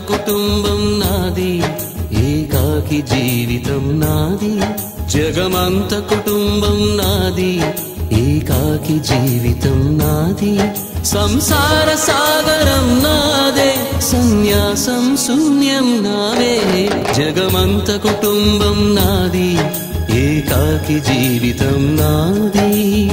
కుటుంబం నాది ఏకాకి జీవితం నాది జగమంత కుటుంబం నాది ఏకాకి జీవితం నాది సంసార సాగరం నాదే సన్యాసం శూన్యం నావే జగమంత కుటుంబం నాది ఏకాకి జీవితం నాది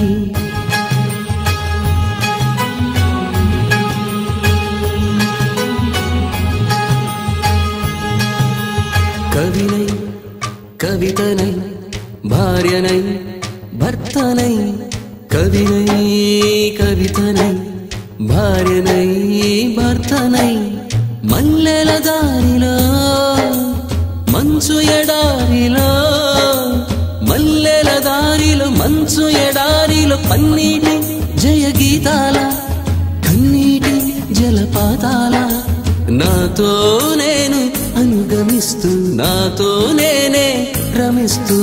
కవినై కవితనై భార్యనై భర్తనై కవినై కవితనై భార్యనై భర్తనై మల్లెల దారిలో మంచు ఎడారిలో మల్లెల దారిలో మంచు ఎడారిలో పన్నీటి జయ గీతాల కన్నీటి జలపాతాల నాతో నేను అనుగమిస్తూ నాతో నేనే రమిస్తూ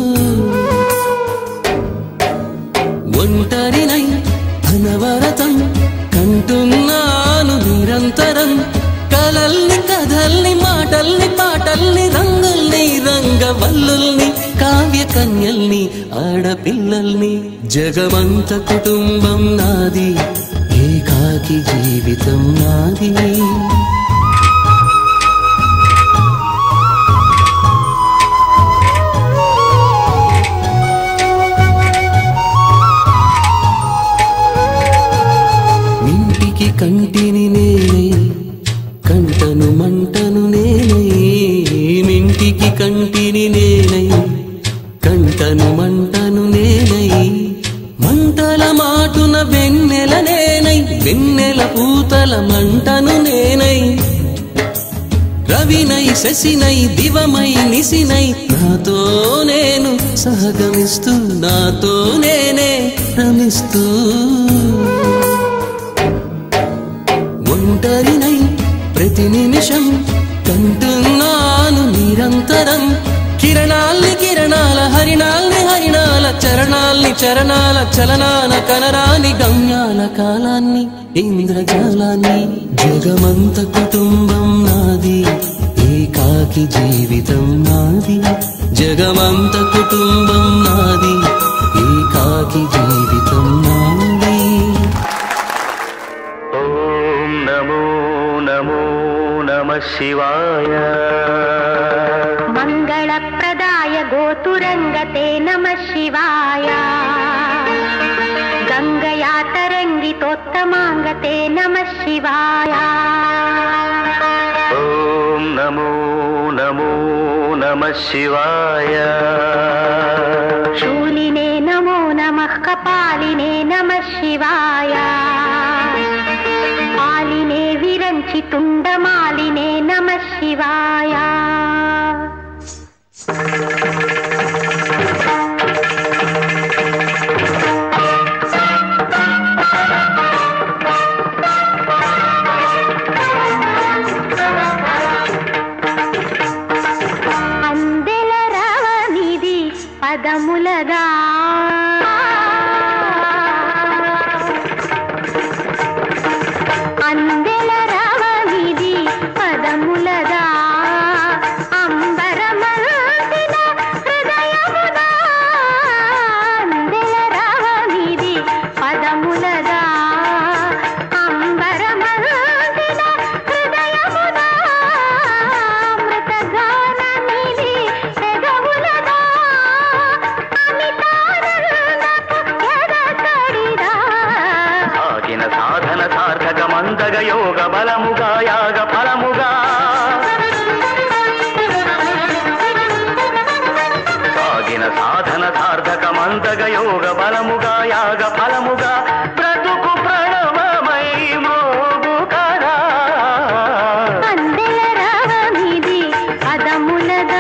ఒంటరినై అనవరతం కంటున్నాను నిరంతరం కలల్ని కథల్ని మాటల్ని పాటల్ని రంగుల్ని రంగవల్లుల్ని కావ్య కన్యల్ని ఆడపిల్లల్ని జగమంత కుటుంబం నాది ఏకాకి జీవితం నాది ఇంటికి కంటిని నేనై కంటను మంటను నేనై మింటికి కంటిని నేనై కంటను మంటను నేనై మంటల మాటున వెన్నెల నేనై వెన్నెల పూతల మంటను నేనై రవినై శశినై దివమై నిసినై నాతో నేను సహగమిస్తూ నాతో నేనే రమిస్తూ ఒంటరినై ప్రతి నిమిషం కంటున్నాను నిరంతరం కిరణాల్ని కిరణాల హరిణాల్ని హరిణాల చరణాల్ని చరణాల చలనాల కనరాని గమ్యాల కాలాన్ని ఇంద్రజాలాన్ని జగమంత కుటుంబం నాది ఏకాకి జీవితం నాది జగమంత కుటుంబం నాది ఏకాకి జీవితం నాది ఓం నమో నమో నమ శివాయ मङ्गलप्रदाय गोतुरङ्गते नमः शिवाय गङ्गया तरङ्गितोत्तमाङ्गते नमः शिवाय ఓం నమో నమో నమ శివాయ शूलिने नमो नमः कपालिने नमः शिवाय मालिने विरञ्चि तुण्डमालिने नमः शिवाय అందెల రవనిది పదములగా అందెల రవనిది పదములగా అంబరమల్సిన హృదయమున అందెల రవనిది పదములగా అంబరమల్సిన హృదయమున అమృతగానమిది పెదవులగా అమితానందపు ఎదకడిదా సాగిన సాధన సార్థక మందగ యోగ బలముగా యాగ ఫలముగా సాగిన సాధన సార్థక మందగ యోగ బలముగా యాగ ఫలముగా బ్రతుకు ప్రణవమై మోగు కదా అందెల రవమిది పదములగా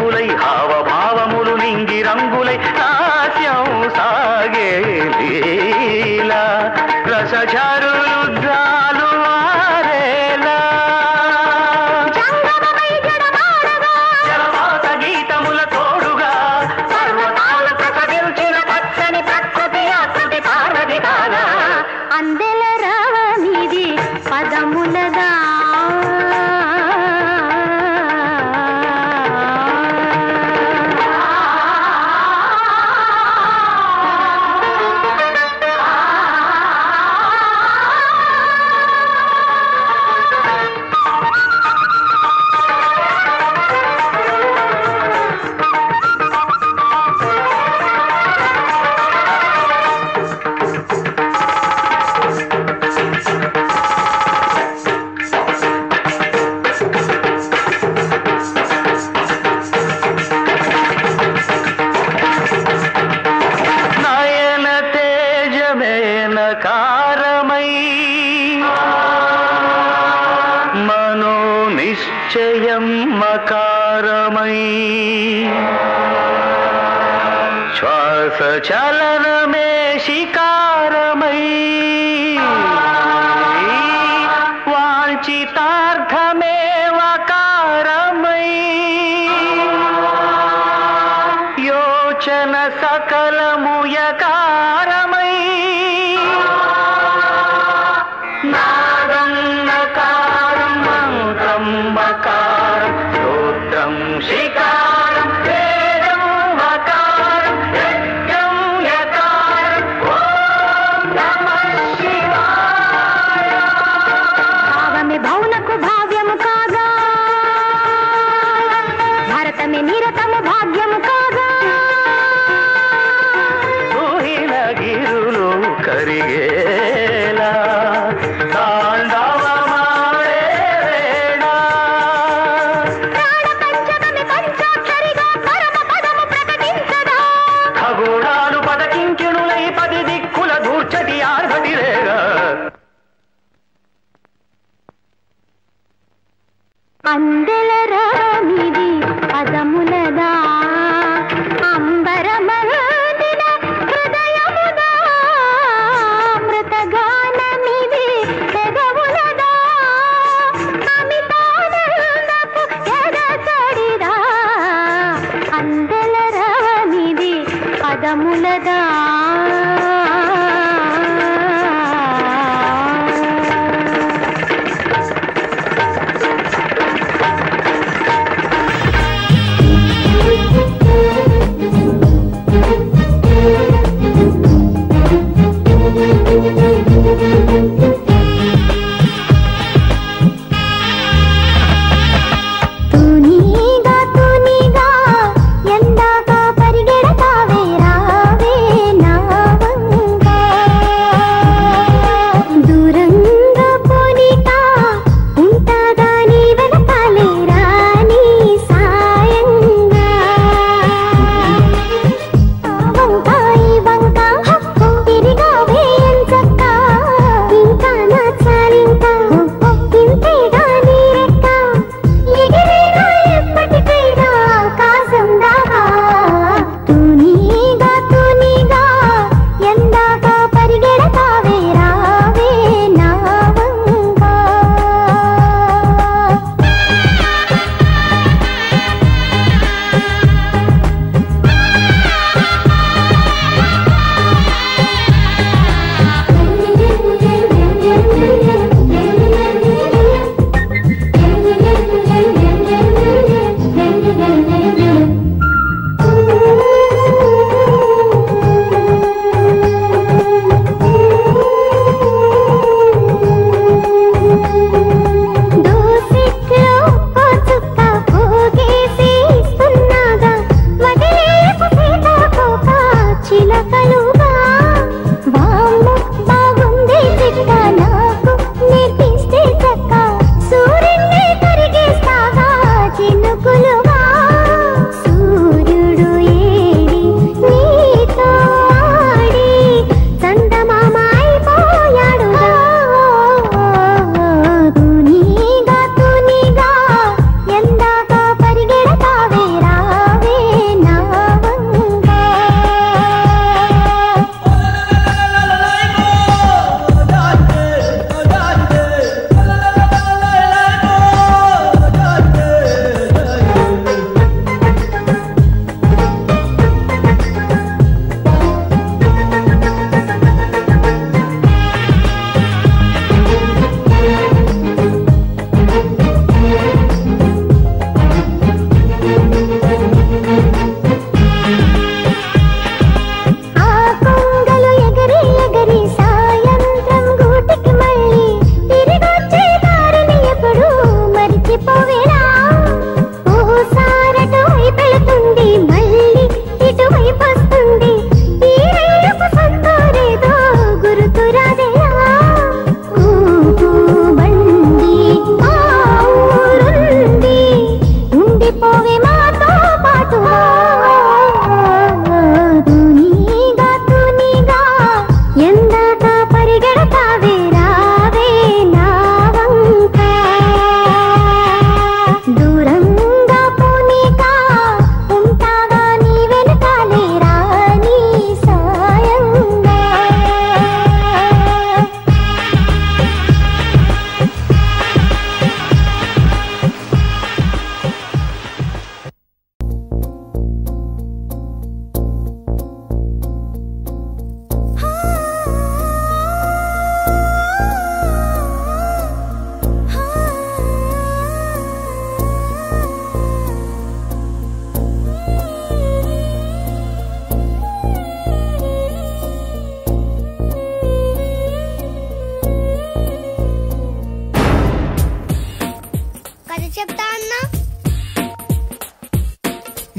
రంగులై హావభావములు నింగి రంగులై నాట్యం సాగే లీలా రసచరుద్రాలు ఆరేలా జంగమమై జడమాడగా జలపాత గీతముల తోడుగా పర్వతాలు ప్రసవించిన పచ్చని ప్రకృతి ఆకృతి పారది కాగా అందెల రావనిది పదములదా నయన తేజమేన కారమై మనో నిశ్చయం మకారమై శ్వాస చలనమే శికారమై వాంఛితార్థమే వకారమై యోచన సకలముయకారమై నాదం నకారం మంత్రం మకారం స్తోత్రం శికారం వేదం మకారం యజ్ఞం యకారం ఓం నమః శివాయ భావమే భౌనకు భావ్యము కాగా భారతమే నిరతము భాగ్యము కాగా ఊహిన గిరులు కరిగేలా తాండవమాడే వేళ ప్రాణ పంచకమి పంచాక్షరిగా పరమ పదము ప్రకటించదా ఖగోళాలు పదకింకిణులై పది దిక్కుల దూర్చటి ఆర్భటిరేగా అందెల రామిది పదములదా అంబరమందిన హృదయముదా మృతగానమిది పెదవులదా అమితానందపు ఎడతడిదా అందెల రామిది పదములదా తూనీగా తూనీగా ఎందాక పరిగెడతావే రావే నా వంక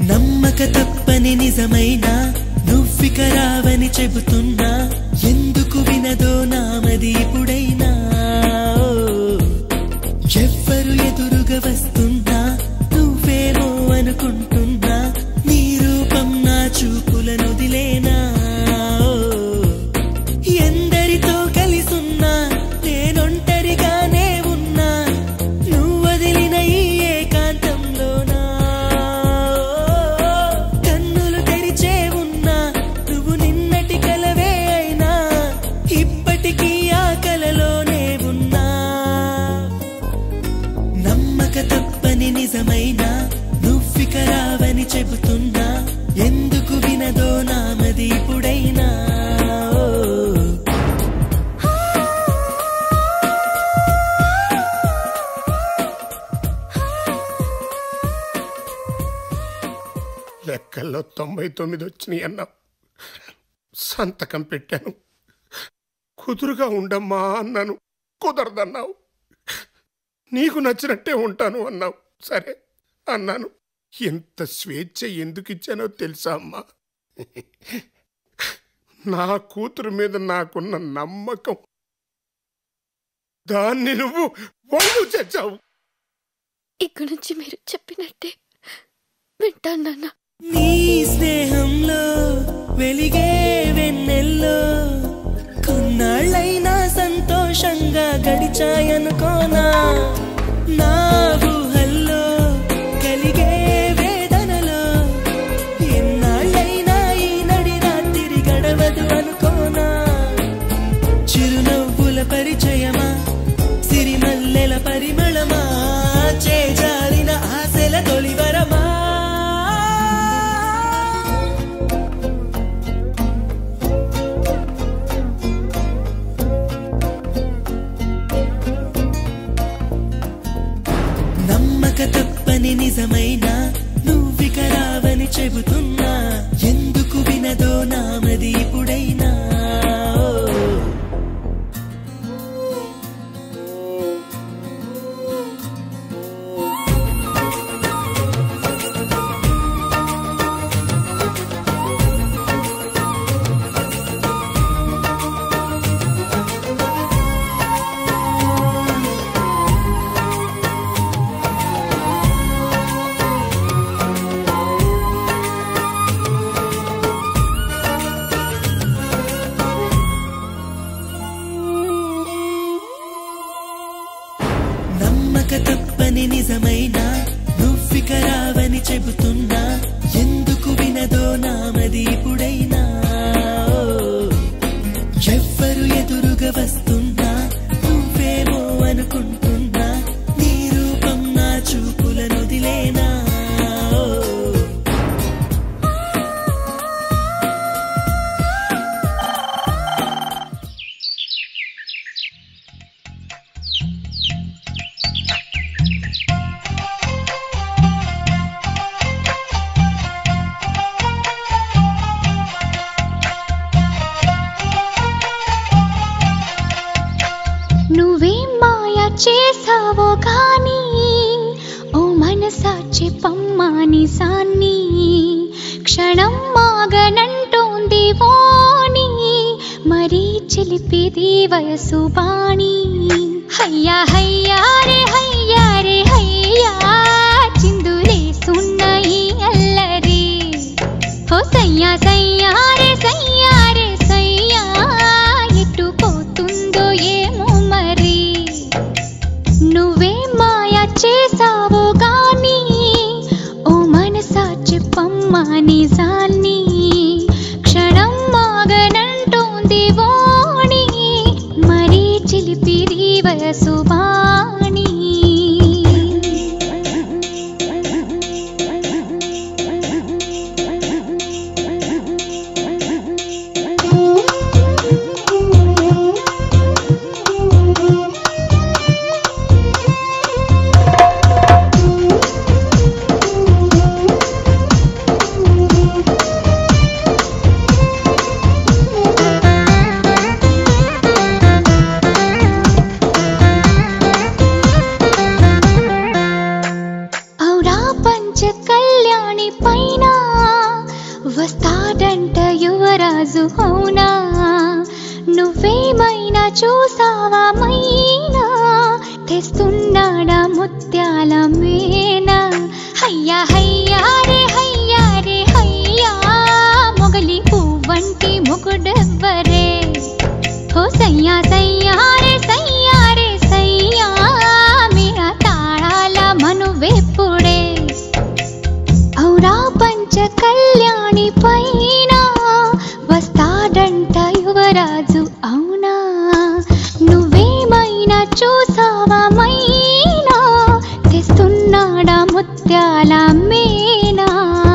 నమ్మక తప్పని నిజమైన నువ్విక రావని చెబుతున్నా ఎందుకు వినదో నామది ఇప్పుడైనా ఓ. ఎవ్వరు ఎదురుగా వస్తున్నా నువ్వేమో అనుకుంటున్నా నీ రూపం నా చూపులను దిలేనా ఓ. ఎందరితో కలిసున్నా నేనొంటరిగానే ఉన్నా నువ్వు వదిలిన ఈ ఏకాంతంలోనా కన్నులు తెరిచే ఉన్నా నువ్వు నిన్నటి కలవే అయినా ఇప్పటికీ ఆ కలలోనే ఉన్నా నమ్మక తప్పని నిజమైన నువ్విక రావని చెబుతున్నా ఎందుకు వినదో నామది ఇప్పుడైనా ఓ. లెక్కల్లో తొంభై తొమ్మిది వచ్చినాయి అన్నావు సంతకం పెట్టాను కుదురుగా ఉండమ్మా అన్నాను కుదరదన్నావు నీకు నచ్చినట్టే ఉంటాను అన్నావు సరే అన్నాను ఎంత స్వేచ్ఛ ఎందుకు ఇచ్చానో తెలుసా అమ్మా నా కూతురు మీద నాకున్న నమ్మకం దాన్ని నువ్వు ఒళ్ళు చచ్చావు ఇక్కడి నుంచి మీరు చెప్పినట్టే వింటాను నాన్న నీ స్నేహంలో వెలిగే వెన్నెల్లో కొన్నాళ్ళైనా సంతోషంగా గడిచాయనుకోనా నా ఊహల్లో కలిగే వేదనలో ఎన్నాళ్ళైనా ఈ నడి రాత్రి గడవదు అనుకోనా చిరునవ్వుల పరిచయమా సిరిమల్లెల పరిమళమా చేజారిన ఆశల తొలివరమా నమ్మక తప్పని నిజమైన నువ్విక రావని చెబుతున్నా ఎందుకు వినదో నామది ఇప్పుడైనా ఓ. నమ్మక తప్పని నిజమైన నువ్విక రావని చెబుతున్నా ఎందుకు వినదో నామది ఇప్పుడైనా ఓ. ఎవ్వరు ఎదురుగా వస్తున్నా నువ్వేమో అనుకుంటున్నా నీ రూపం నా చూపులను దిలేనా ఓ. నువ్వేం మాయ చేసావో కానీ ఓ మనసా చెప్పమ్మా నిజాన్ని క్షణం మాగనంటోంది వాణి మరీ చిలిపిది వయసు బాణి హయ్యా హయ్యా రే హయ్యా రే హయ్యా చిందులేసున్న ఈ అల్లరి ఓ సయ్యా సయ్యా రే సయ్యా రే సయ్యా ఎటు పోతుందో ఏమో మరి నువ్వే మాయ చేసావో గాని ఓ మనసా చెప్పమ్మా నిజాన్ని క్షణం మాగనంటోంది వాణి మరీ చిలిపిది వయసు బాణి అవునా వస్తాడంట యువరాజు అవునా నువ్వేమైనా చూసావా మైనా తెస్తున్నాడా ముత్యాల మేనా హయ్యా హయ్యా రే హయ్యా రే హయ్యా మొగలి పువ్వంటి మొగుడెవ్వరే ఓ సయ్యా సయ్యా రే సయ్యా రే సయ్యా మీరా తాళాల మనువెప్పుడే ఔరా పంచ కళ్యాణి పైన వస్తాడంట యువరాజు అవునా నువ్వేమైనా చూసావా మైనా తెస్తున్నాడా ముత్యాల మేనా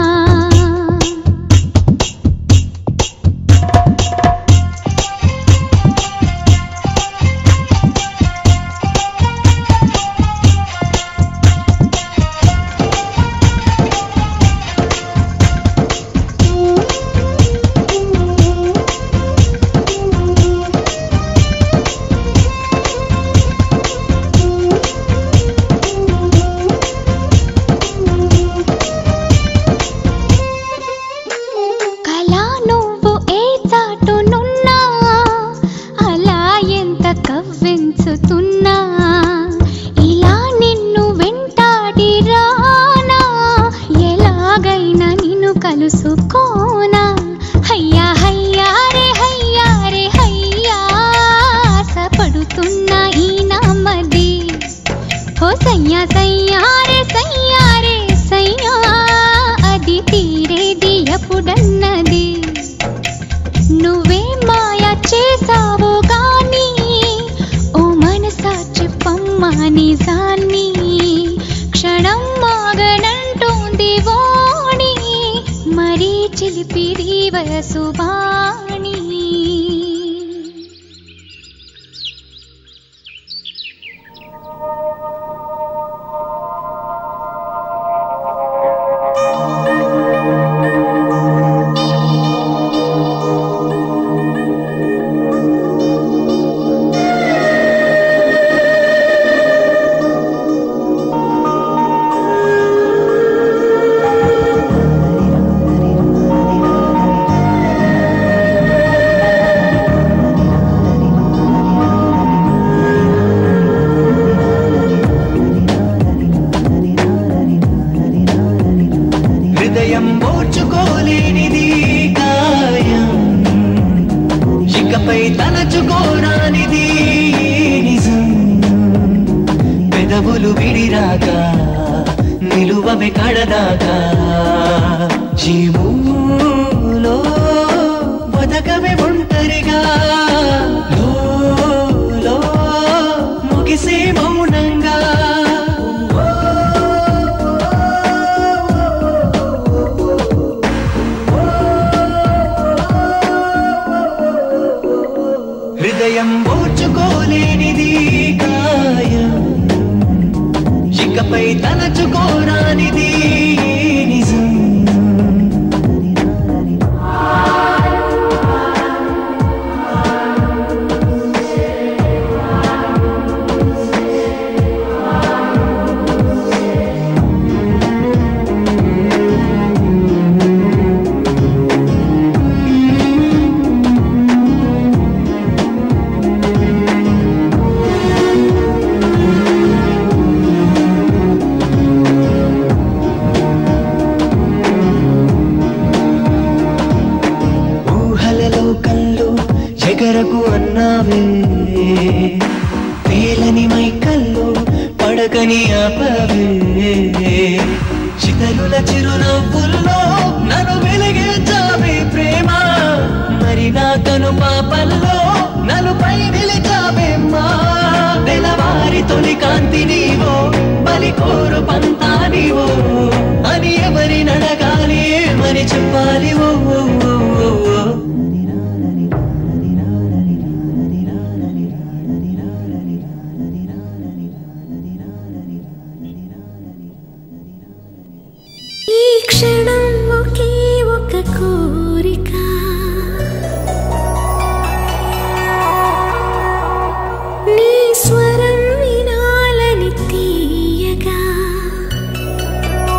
కళా నువ్వు ఏ చాటునున్నా అలా ఎంత కవ్వించుతున్నా ఇలా నిన్ను వెంటాడి రానా ఎలాగైనా నిన్ను కలుసుకోనా హయ్యా హయ్యా రే హయ్యా రే హయ్యా ఆశపడుతున్నా ఈ నామది ఓ సయ్యా సయ్యా రే సయ్యా రే సయ్యా అది తీరేది ఎప్పుడన్నది నువ్వే మాయ చేసావు గాని ఓ మనసా చెప్పమ్మా నిజాన్ని క్షణం మాగనంటోంది వాణి మరీ చిలిపిరి వయసు వాణి హృదయం ఓర్చుకోలేనిది గాయం ఇకపై తలచుకోరానిది నిజం పెదవులు విడిరాగా నిలువవే కడదాకా జీవులో బతకవే ఒంటరిగా లో ముగిసే మౌనంగా హృదయం ఓర్చుకోలేనిది గాయం ఇకపై తలచుకోరానిది నిజం ఊహలలో కళ్ళు ఎగరకు అన్నావే పేలని మైకల్లో పడకని ఆపవే చితరుల చిరునవ్వుల్లో నన్ను వెలిగించావే ప్రేమ మరి నా కను పాపల్లో నలుపై నిలిచావే మా తెలవారి తొలి కాంతి నీవో బలి కోరు పంతా నీవో అని ఎవరి నడగాలి ఏమని చెప్పాలి ఓ ఓ, ఓ, ఓ, ఓ. ఈ క్షణం ఒకే ఒక కోరిక నీ స్వరం వినాలని తీయగా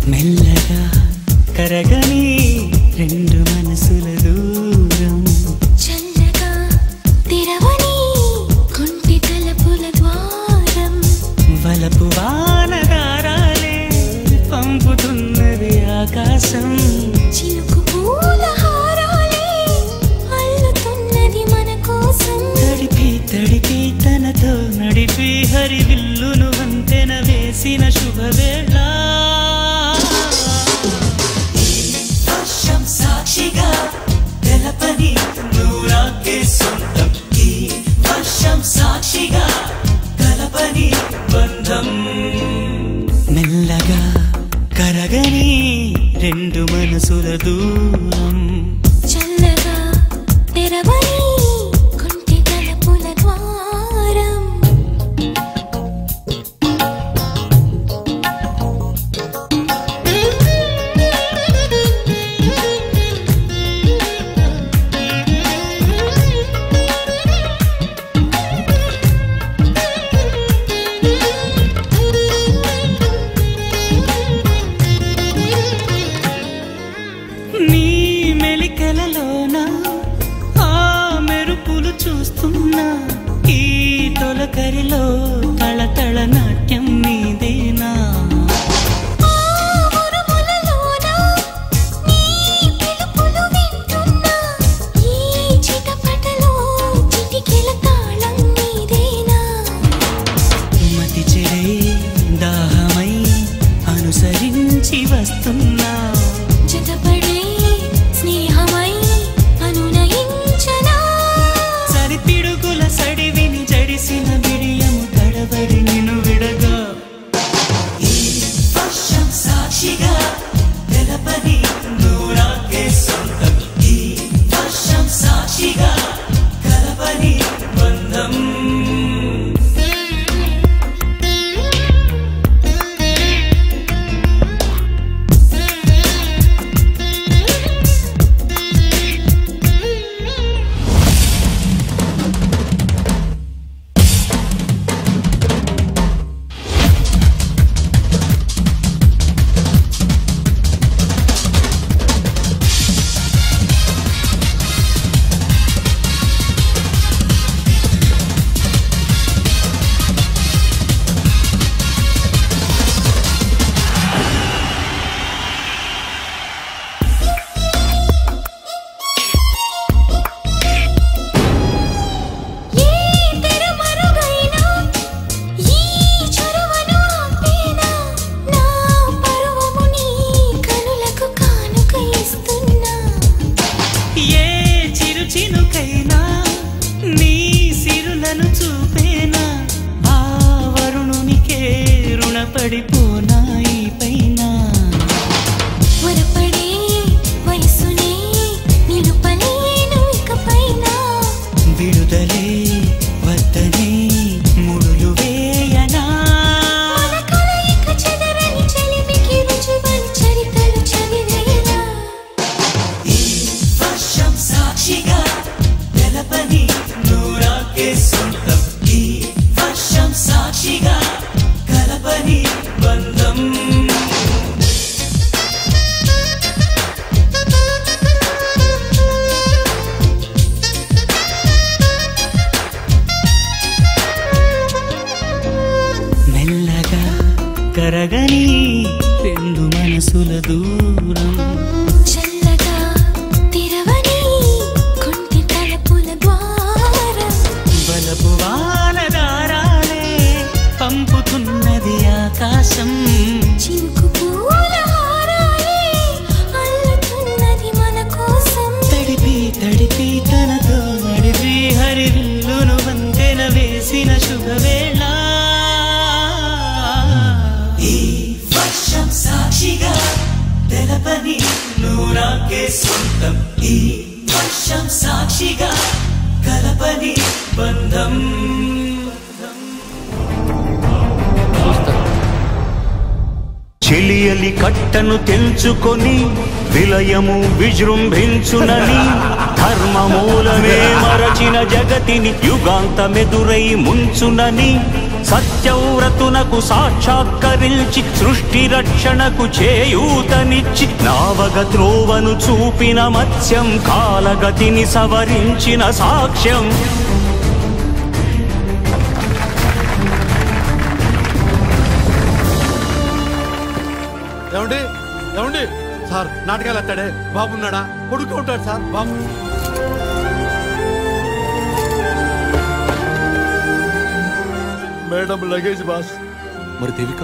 మెల్లగా కరగని రెండు మనసుల దూరం చల్లగా తెరవని కుంటి తలపుల ద్వారం వలపు వానదారాలే పంపుతున్నది ఆకాశం చిలుకు పూల హారాలే అల్లుతున్నది మన కోసం తడిపి తడిపి తనతో నడిపి హరి విల్లును వంతెన వేసిన శుభవేళ వర్షం సాక్షిగా తెలపని నూరాకే సొంతం ఈ వర్షం సాక్షిగా కలపని బంధం మెల్లగా కరగని రెండు మనసుల దూరం చల్లగా తెరవని కుంటి తలపుల ద్వారం నీ మెలికలలోన ఆ మెరుపులు చూస్తున్నా ఈ తొలకరిలో తళతళ నాట్యం నీదేనా ఉరుములలోన నీ పిలుపులు వింటున్నా ఈ చిటపటలో చిటికెల తాళం నీదేనా మతి చెడే దాహమై అనుసరించి వస్తున్నా జతపడే స్నేహమై అనునయించనా సరిపిడుగుల సడివిని జడిసిన బిడియము తడబడి నిన్ను విడగా ఈ వర్షం సాక్షిగా తెలపని నూరాకే సొంతం ఈ వర్షం సాక్షిగా కలపని బంధం ఏ తెరమరుగైనా ఈ చొరవను ఆపేనా నా పరువము నీ కనులకు కానుక ఇస్తున్నా ఏ చిరు చినుకైనా నీ సిరులను చూపేనా ఆ వరుణునికే రుణపడిపోనా ఈ పైన వరపడే వయసునే నిలుపలేను ఇకపైన విడుదలే వద్దనే ముడులు వేయనా మన కలయిక చెదరని చెలిమికి రుజువని చరితలు చదివేలా ఈ వర్షం సాక్షిగా తెలపని నూరాకే సొంతం ఈ వర్షం సాక్షిగా కలపని బంధం మెల్లగా కరగని రెండు మనసుల దూరం చల్లగా తెరవని కుంటి తలపుల ద్వారం బలపు వానదారాలే పంపుతున్నది ఆకాశం చినుకు పూల హారాలే అల్లుతున్నది మన కోసం తడిపి తడిపి తనతో నడిపి హరివిల్లును వంతెన వేసిన శుభవేళ ఈ వర్షం సాక్షిగా తెలపని నూరాకే సొంతం ఈ వర్షం సాక్షిగా కలపని బంధం చెలియలి కట్టను తెంచుకొని విలయము విజృంభించునని ధర్మమూలమే మరచిన జగతిని యుగాంతమెదురై ముంచునని సత్యవ్రతునకు సాక్షాత్కరించి సృష్టి రక్షణకు చేయూతనిచ్చి నావగ త్రోవను చూపిన మత్స్యం కాలగతిని సవరించిన సాక్ష్యం ఏమండి ఏమండి సార్ నాటకాలు ఎత్తాడే బాబు ఉన్నాడా కొడుకు ఉంటాడు సార్ బాబు మేడం లగేజ్ బాస్ మరి దేవిక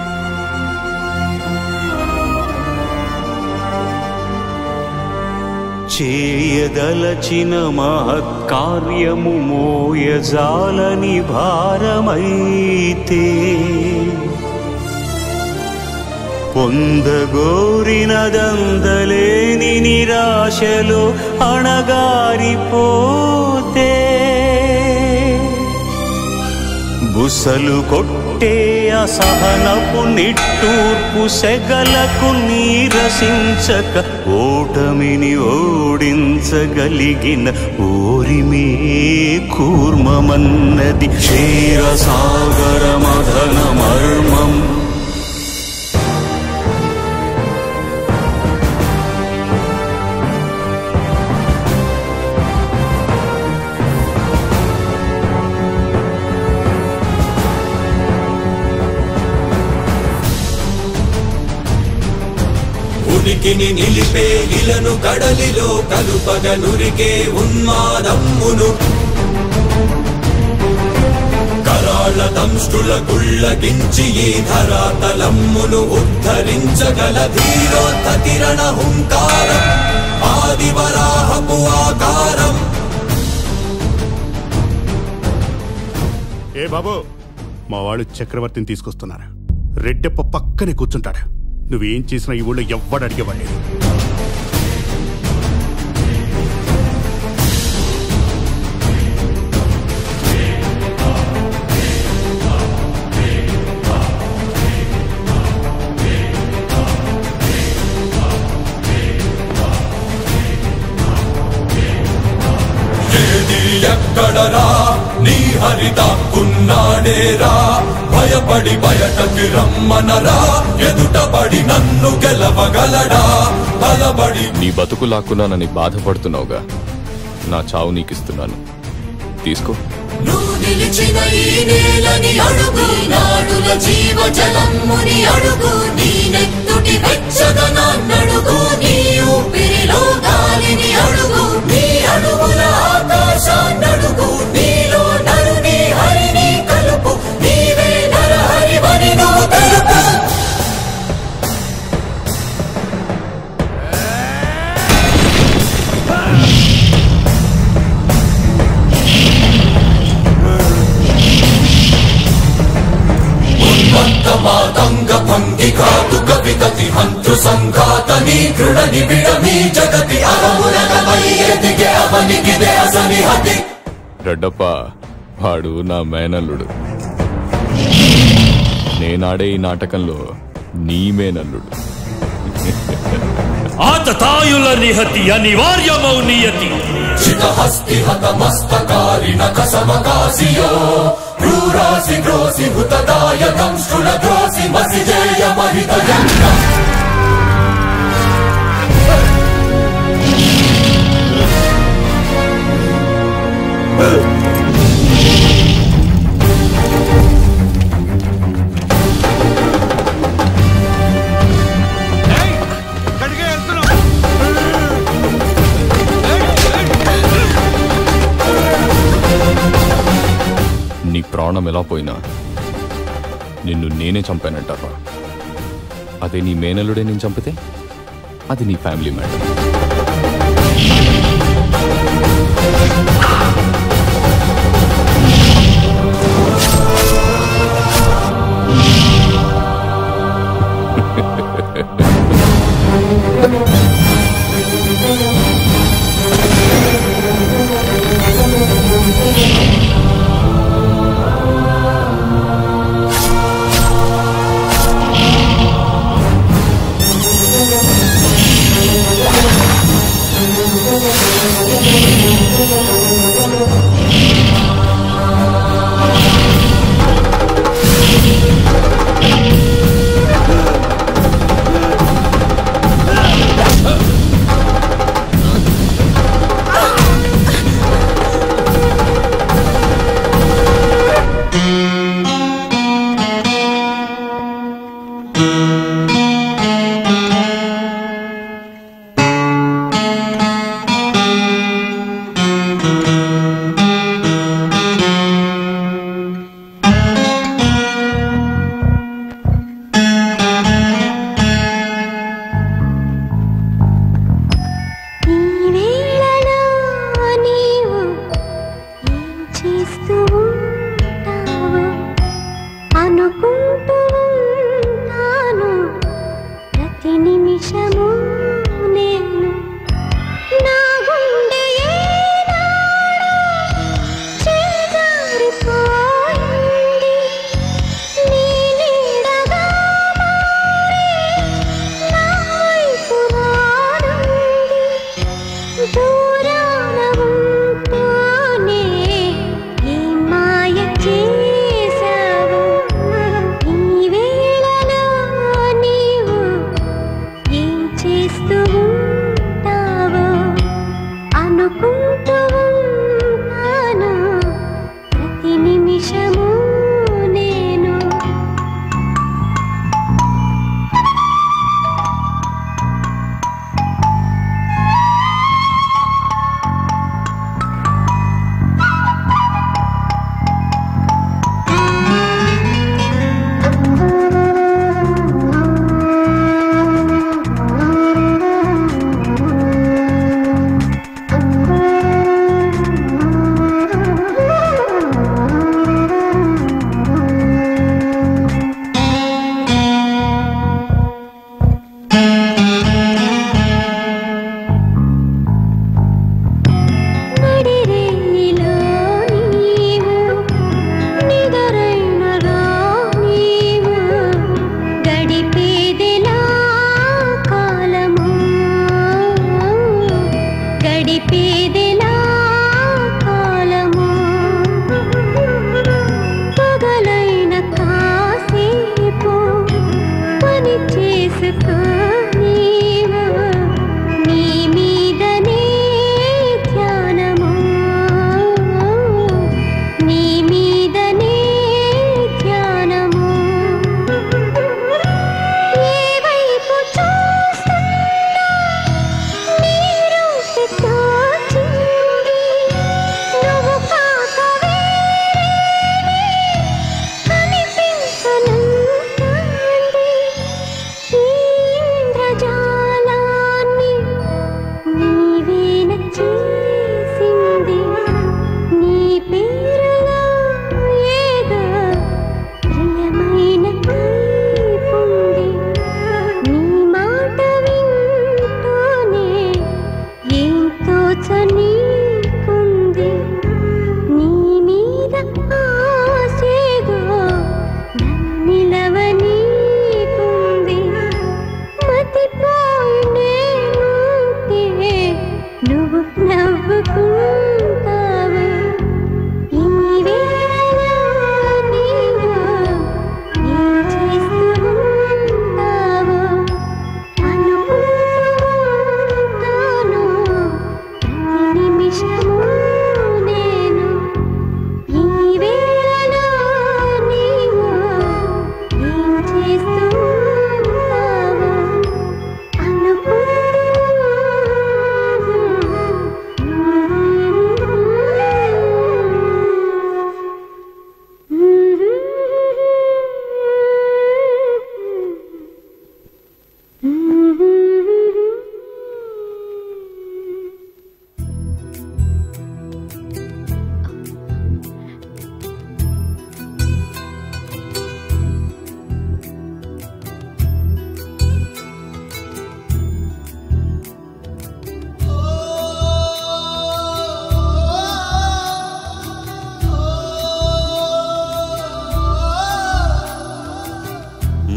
చేయదలచిన మహత్కార్యము మోయజాలని భారమైతే పొందగోరినదందలేని నిరాశలో అణగారిపోతే బుసలు కొట్టే అసహనపు నిట్టూర్పు సెగలకు నీరసించక ఓటమిని ఓడించగలిగిన ఓరిమే కూర్మమన్నది క్షీరసాగర మదన మర్మం ఉనికిని నిలిపే ఇలను కడలిలో కలుపగ నురికే ఉన్మాదమ్మును కరాళ దంష్టుల గుళ్ళగించి ఈ ధరాతలమ్మును ఉద్ధరించగల ధీరోత్త కిరణ హుంకారం ఆదివరాహపు ఆకారం ఏ బాబు మా వాళ్ళు చక్రవర్తిని తీసుకొస్తున్నారు రెడ్డెప్ప పక్కనే కూర్చుంటాడు నువ్వేం చేసినా ఈ ఊళ్ళో ఎవ్వడు అడిగేవాడేది ఏది ఎక్కడరా నీ హరితాకున్నాడేరా భయపడి బయటకి రమ్మనరా ఎదుటపడి నన్ను గెలవగలడా బలబడి నీ బతుకు లాక్కున్నానని బాధపడుతున్నావుగా నా చావు నీకిస్తున్నాను తీసుకో నువ్వు నిలిచిన ఈ నేలని అడుగు నాడుల జీవ జలమ్ముని అడుగు నీ నెత్తుటి వెచ్చదనాన్నడుగు నీ ఊపిరిలో గాలిని అడుగు నీ అడుగుల ఆకాశాన్నడుగు నీలో నరుని హరిని కలుపు నీవే నరహరివని నువ్వు తెలుపు ఉన్మత్తమాతంగ భంగి కాదు కవితతి హంతు సంఘాతని దృఢ నిబిడమీ జగతి అరమునగమై ఎదిగే అవనిగిదే అసని హతి రెడ్డప్ప వాడు నా మేనల్లుడు నేనాడే ఈ నాటకంలో నీ మేనల్లుడు ఆతతాయుల నిహతి అనివార్యమౌ నియతి చితహస్తి హత మస్తకారిణ కసమకాసియో క్రూరాసి గ్రోసి హుతదాయ దంష్టుల ద్రోసి మసిజేయ మహితయంగ నీ ప్రాణం ఎలా పోయినా నిన్ను నేనే చంపానంటారా అదే నీ మేనల్లుడే నేను చంపితే అది నీ ఫ్యామిలీ మ్యాటర్ Thank you.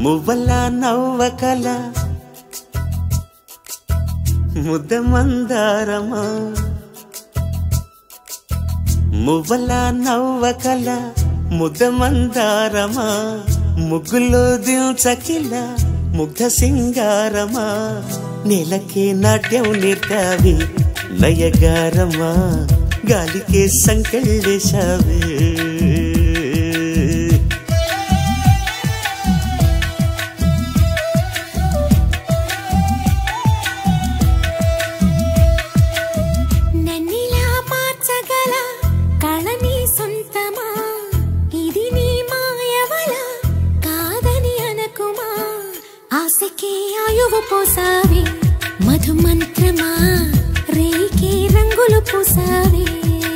మువ్వల నవ్వకల ముద్ద మందారమా మువ్వల నవ్వకల ముద్ద మందారమా ముగ్గులో దిల్చకిల ముగ్ధ సింగారమా నెలకే నాట్యం నేర్తావి నయగారమా గాలికే సంకెళ్ళేశావే నన్నిలా మార్చగల కళని సొంతమా ఇది నీ మాయవల కాదని అనకుమా ఆశకే ఆయువు పోసావి మధు మంత్రమా రేకే రంగులు పూసావి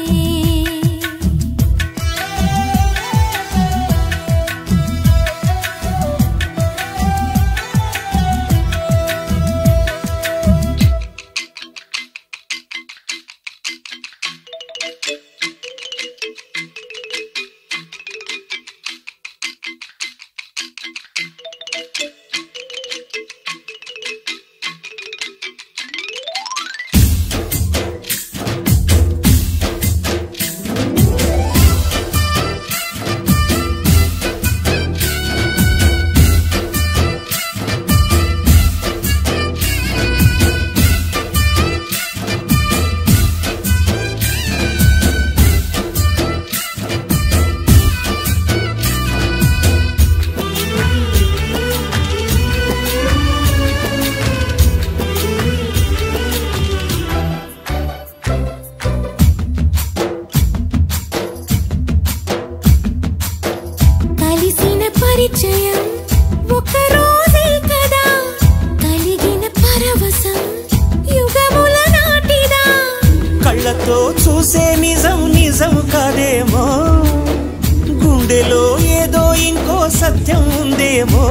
కలిసిన పరిచయం ఒక రోజే కదా కలిగిన పరవశం యుగముల నాటిదా కళ్ళతో చూసే నిజం నిజం కాదేమో గుండెలో ఏదో ఇంకో సత్యం ఉందేమో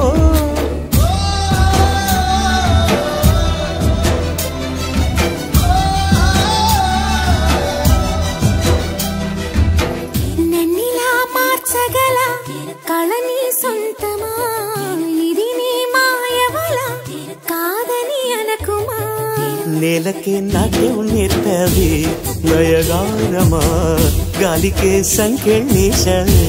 నన్నిలా మార్చగల కళని సొంతమా ఇది నీ మాయవల కాదని అనకుమా నేలకే నాట్యం నేర్పావి నయగానమా గాలికే సంకెళ్ళేశావే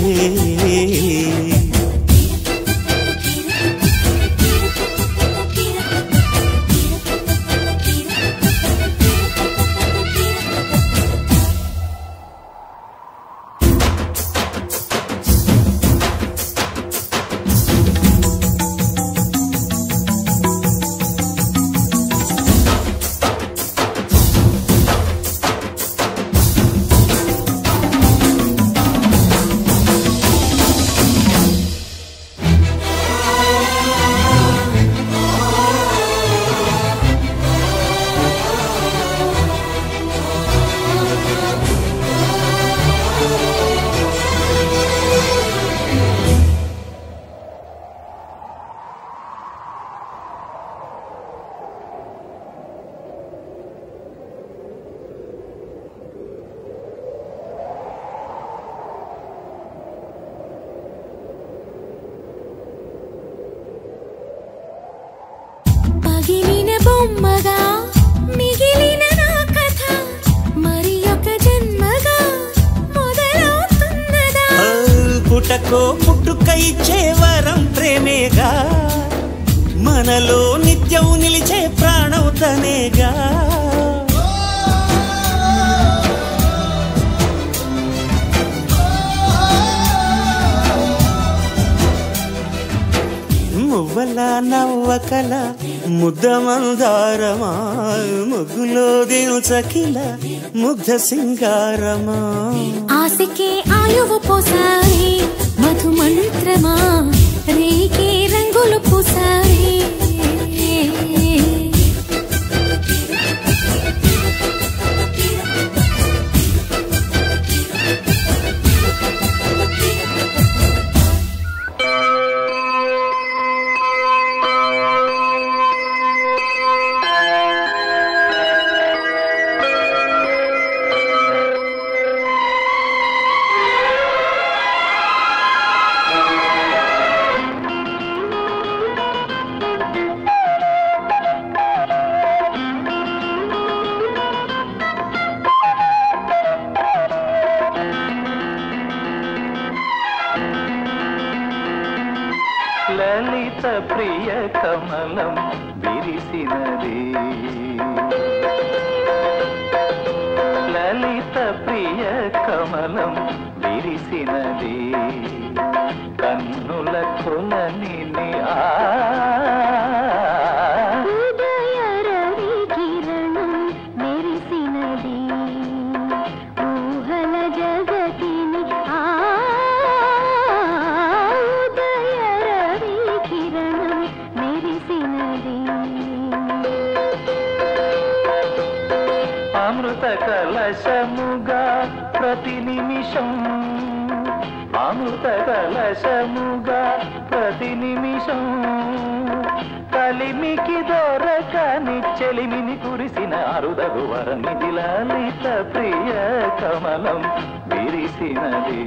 పగిలిన బొమ్మగా మిగిలిన నా కథ మరి ఒక జన్మగా మొదలవుతున్నదా ఆ, పుటకో పుట్టుక ఇచ్చే వరం ప్రేమేగా మనలో నిత్యం నిలిచే ప్రాణం తనేగా మువ్వల నవ్వకల ముద్ద మందారమా ముగ్గులో దిల్చకిల ముగ్ధ సింగారమా ఆశకే ఆయువు పోసాయి మధు మంత్రమా రేకే రంగులు పూసాయి ఆ కమలం విరిసినది లలిత ప్రియ కమలం విరిసినది కన్నుల కొలని ఆ ఉదయ రవి కిరణం మెరిసినది ఊహల జగతిని ఆ ఉదయ రవి కిరణం మెరిసినది అమృత కలశముగా ప్రతి నిమిషం అమృత కలశముగా ప్రతి నిమిషం కలిమికి దొరకని చెలిమిని కురిసిన అరుదగు వరనిధి లలిత ప్రియ కమలం విరిసినది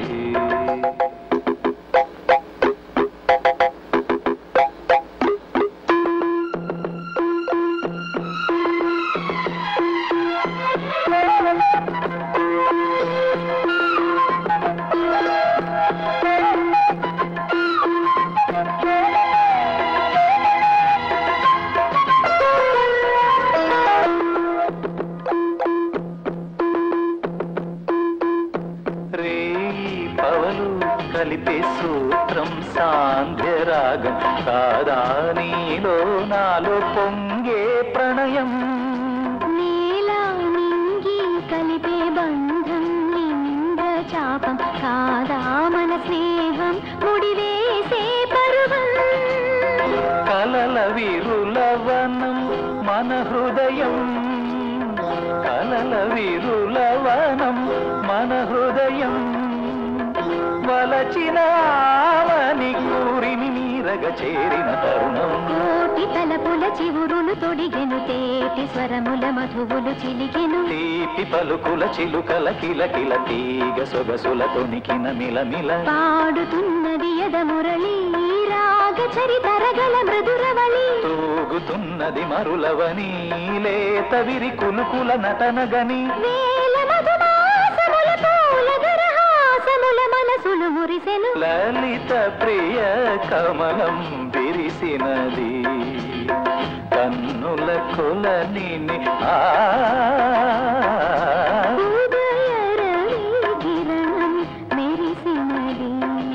రేయి పవలు కలిపే సూత్రం సాంధ్య రాగం కాదా నీలో నాలో పొంగే ప్రణయం నీలా నింగి కలిపే బంధం నింద్ర చాపం కాదా మన స్నేహం ముడివేసే పరువం కలల విరులవనం మన హృదయం కలల విరులవనం మన హృదయం వలచిన ఆమని కూరిని నీరగ చేరిన తరుణం కోటి తలపుల చివురులు తొడిగెను తేటి స్వరముల మధువులు చిలికెను తీపి పలుకుల చిలుకల కిల కిల తీగ సొగసుల తొనికిన మిలమిల పాడుతున్నది యద మురళి రాగ చరితరగల మృదురవళి తూగుతున్నది మరులవని లేత విరి కులుకుల నటనగని వేల మధుమాసముల పూల గరహాసముల మనసులు మురిసెను లలిత ప్రియ కమలం విరిసినది కన్నుల కొలని ఆ ఉదయ రవి కిరణం మెరిసినది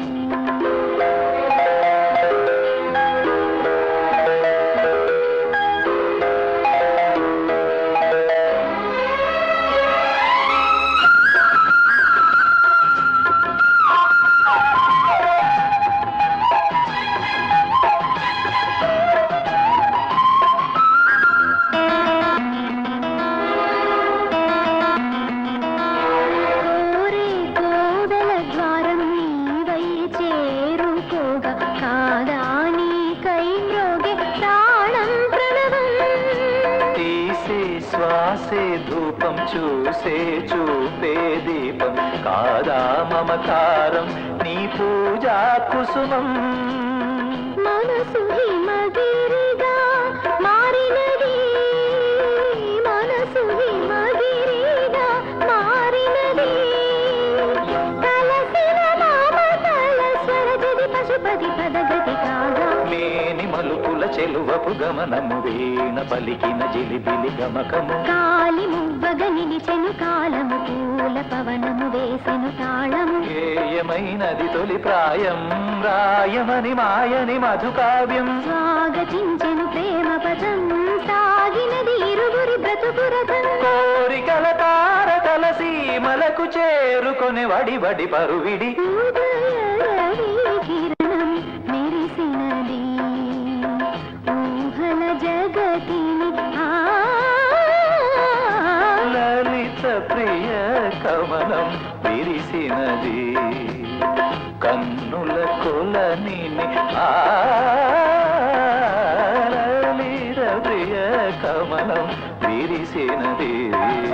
కోరే కోవెల ద్వారం నీవై చేరుకోగా కాదా నీకై మ్రోగే ప్రాణం ప్రణవం తీసే శ్వాసే ధూపం చూసే చూపే దీపం కాదా మమకారం నీ పూజా కుసుమం మనసు హిమగిరిగా మారినది మనసు హిమగిరిగా మారినది కలసిన మామతల స్వరజది పశుపతి పదగతి కాగా లేని మలుపుల చెలువపు గమనము వీణ పలికిన జిలిబిలి గమకము కాలి మువ్వగ నిలిచెను కాలము పూల పవనము వేసెను తాళము ఏయమైనది తొలి ప్రాయం రాయమని మాయని మధుకావ్యం స్వాగతించెను ప్రేమ పదం సాగినది ఇరుగురి బ్రతుకురథం కోరికల తారకల సీమలకు చేరుకొని వడి వడి పరువిడి రవి కిరణం మెరిసినది ఊహల జగతిని ఆ లలిత ప్రియ కమలం విరిసినది కన్నుల కొలని ఆ లలిత ప్రియ కమలం విరిసినది